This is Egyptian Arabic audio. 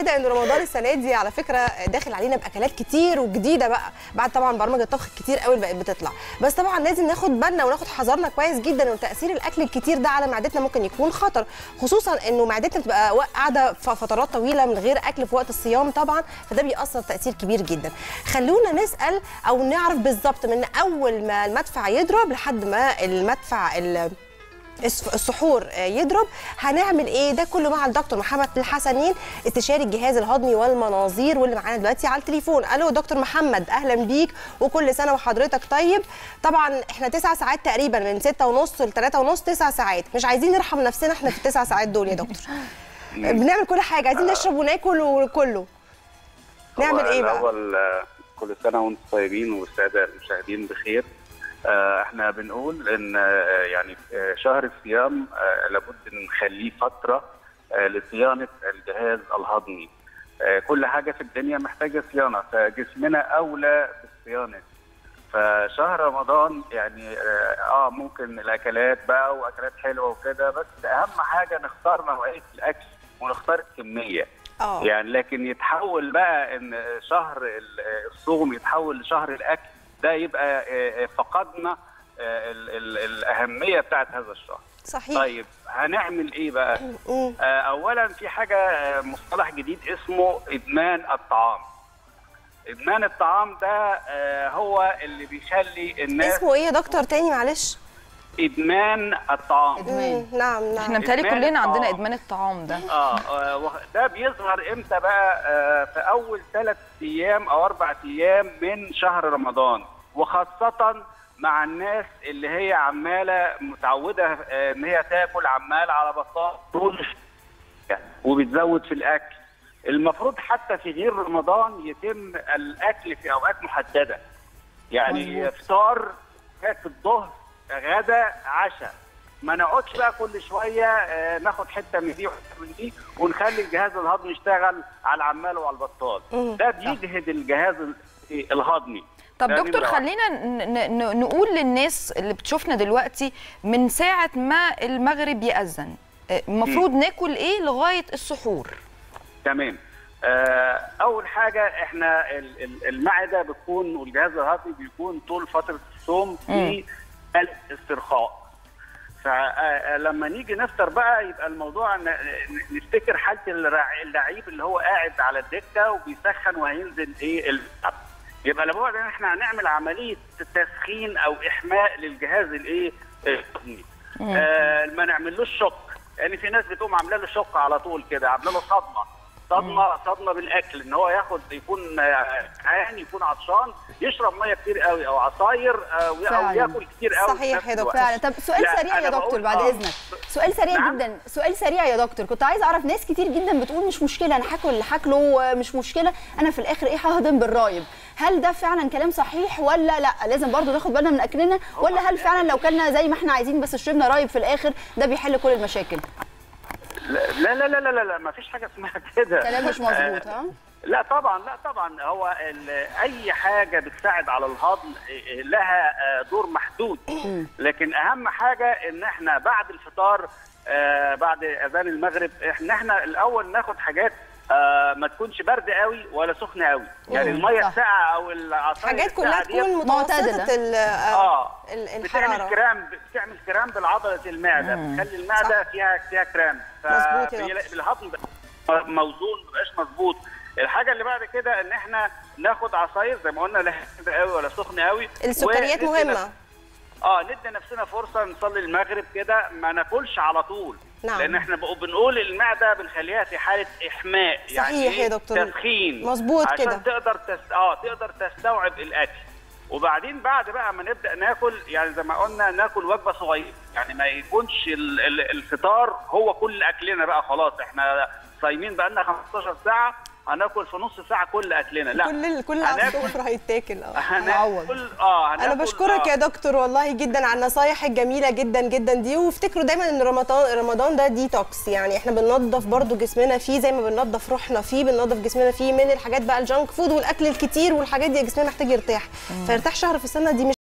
جدا ان رمضان السنه دي على فكره داخل علينا باكلات كتير وجديده بقى بعد طبعا برامج الطبخ كتير قوي اللي بقت بتطلع بس طبعا لازم ناخد بالنا وناخد حذرنا كويس جدا ان تاثير الاكل الكتير ده على معدتنا ممكن يكون خطر خصوصا انه معدتنا بتبقى وا- قاعده ف- فترات طويله من غير اكل في وقت الصيام طبعا فده بيأثر تاثير كبير جدا خلونا نسال او نعرف بالظبط من اول ما المدفع يضرب لحد ما المدفع ال- الس- السحور آه، يضرب هنعمل ايه ده كله مع الدكتور محمد الحسنين استشاري الجهاز الهضمي والمناظير واللي معانا دلوقتي على التليفون الو دكتور محمد اهلا بيك وكل سنه وحضرتك طيب طبعا احنا تسع ساعات تقريبا من ستة ونص ل 3 ونص تسع ساعات مش عايزين نرحم نفسنا احنا في التسع ساعات دول يا دكتور بنعمل كل حاجه عايزين نشرب وناكل وكله نعمل هو ايه بقى الأول آه، كل سنة وانتم طيبين والسادة المشاهدين بخير آه، احنا بنقول ان آه، يعني آه، شهر الصيام آه، لابد نخليه فترة آه، لصيانة الجهاز الهضمي آه، كل حاجة في الدنيا محتاجة صيانة فجسمنا أولى بالصيانة فشهر رمضان يعني اه آه، ممكن الاكلات بقى واكلات حلوه وكده بس اهم حاجه نختار نوعيه الاكل ونختار الكميه اه يعني لكن يتحول بقى ان شهر ال- الصوم يتحول لشهر الاكل ده يبقى آه، آه، فقدنا آه، ال- ال- الاهميه بتاعت هذا الشهر صحيح طيب هنعمل ايه بقى مم. آه، اولا في حاجه آه، مصطلح جديد اسمه ادمان الطعام ادمان الطعام ده آه، هو اللي بيخلي الناس اسمه ايه يا دكتور تاني معلش ادمان الطعام إدمان. مم، نعم نعم احنا متهيألي إدمان كلنا عندنا الطعام. ادمان الطعام ده اه آه، وه- ده بيظهر امتى بقى آه، في اول ثلاث ايام او اربع ايام من شهر رمضان وخاصه مع الناس اللي هي عماله متعوده آه، ان هي تاكل عمال على بطال طول الشهر وبتزود في الاكل المفروض حتى في غير رمضان يتم الاكل في اوقات محدده يعني مظبوط. فطار في الظهر غدا عشاء ما نقعدش بقى كل شويه آه، ناخد حته من دي وحته من دي ونخلي الجهاز الهضمي يشتغل على العمال وعلى البطال مم. ده بيجهد الجهاز ال- الهضمي طب ده دكتور نمرة واحد. خلينا ن- ن- نقول للناس اللي بتشوفنا دلوقتي من ساعة ما المغرب يأذن آه، المفروض ناكل ايه لغاية السحور تمام آه، اول حاجه احنا ال- ال- المعده بتكون والجهاز الهضمي بيكون طول فتره الصوم في الاسترخاء فلما نيجي نفطر بقى يبقى الموضوع ن- ن- نفتكر حاله الرع- اللعيب اللي هو قاعد على الدكه وبيسخن وهينزل ايه الملعب. يبقى لابد ان احنا هنعمل عمليه تسخين او احماء للجهاز الايه الهضمي آه ما نعملوش شك يعني في ناس بتقوم عامله له شك على طول كده عامله له صدمه صدمه صدمه بالاكل ان هو ياخد يكون آه، جعان يكون عطشان يشرب ميه كتير قوي او عصاير آه، او فعلا. ياكل كتير قوي صحيح في نفس يا دكتور. الوقت. فعلا طب سؤال لا، سريع يا أنا دكتور بقول- بعد آه. اذنك سؤال سريع نعم؟ جدا سؤال سريع يا دكتور كنت عايزه اعرف ناس كتير جدا بتقول مش مشكله انا هاكل اللي هاكله مش مشكله انا في الاخر ايه ههضم بالرايب هل ده فعلا كلام صحيح ولا لا لازم برضو ناخد بالنا من اكلنا ولا هل فعلا لو كلنا زي ما احنا عايزين بس شربنا رايب في الاخر ده بيحل كل المشاكل لا لا لا لا لا, لا ما فيش حاجه اسمها كده كلام مش مظبوط ها لا طبعا لا طبعا هو ال- اي حاجه بتساعد على الهضم إيه، لها آه، دور محدود لكن اهم حاجه ان احنا بعد الفطار آه، بعد اذان المغرب احنا احنا الاول ناخد حاجات آه، ما تكونش برد قوي ولا سخنه قوي يعني مم، الميه صح. الساقعه او العصاير حاجات كلها الساقعة ديت تكون معتدلة. متوسطه ال- اه ال- بتعمل الحراره كرام بتعمل كرام بالعضله المعده بتخلي المعده فيها فيها كرام مظبوط يا دكتور. الهضم موزون ما بيبقاش مظبوط الحاجه اللي بعد كده ان احنا ناخد عصاير زي ما قلنا لا حلوة قوي ولا سخنه قوي السكريات وندي مهمه نفس- اه ندي نفسنا فرصه نصلي المغرب كده ما ناكلش على طول نعم. لان احنا بقوا بنقول المعده بنخليها في حاله احماء يعني صحيح إيه؟ يا دكتور. تسخين مظبوط عشان كده. تقدر تس... اه تقدر تستوعب الاكل وبعدين بعد بقى ما نبدا ناكل يعني زي ما قلنا ناكل وجبه صغيره يعني ما يكونش ال- ال- الفطار هو كل اكلنا بقى خلاص احنا صايمين بقى لنا 15 ساعه هناكل في نص ساعه كل اكلنا لا كل ال- كل على هناكل- السفره هيتاكل اه هناكل اه انا هناكل بشكرك آه. يا دكتور والله جدا على النصايح الجميله جدا جدا دي وافتكروا دايما ان رمضان رمضان ده ديتوكس يعني احنا بننظف برضو جسمنا فيه زي ما بننظف روحنا فيه بننظف جسمنا فيه من الحاجات بقى الجانك فود والاكل الكتير والحاجات دي جسمنا محتاج يرتاح فيرتاح شهر في السنه دي مش